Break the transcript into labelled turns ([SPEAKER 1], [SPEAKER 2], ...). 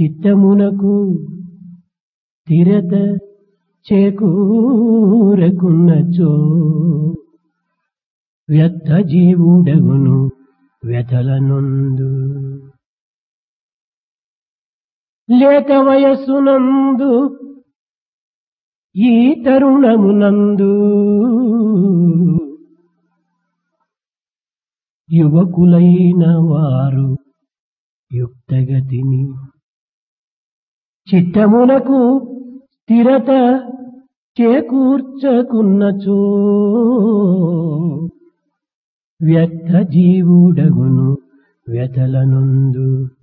[SPEAKER 1] చిత్తమునకు స్థిరత చేకూరకున్నచో వ్యర్థ జీవుడగును వ్యథలనొందు లేత వయస్సునందు ఈ తరుణమునందు యువకులైన వారు యుక్తగతిని చిత్తమునకు స్థిరత చేకూర్చకున్నచో వ్యర్థ జీవుడగును వ్యథలనుందు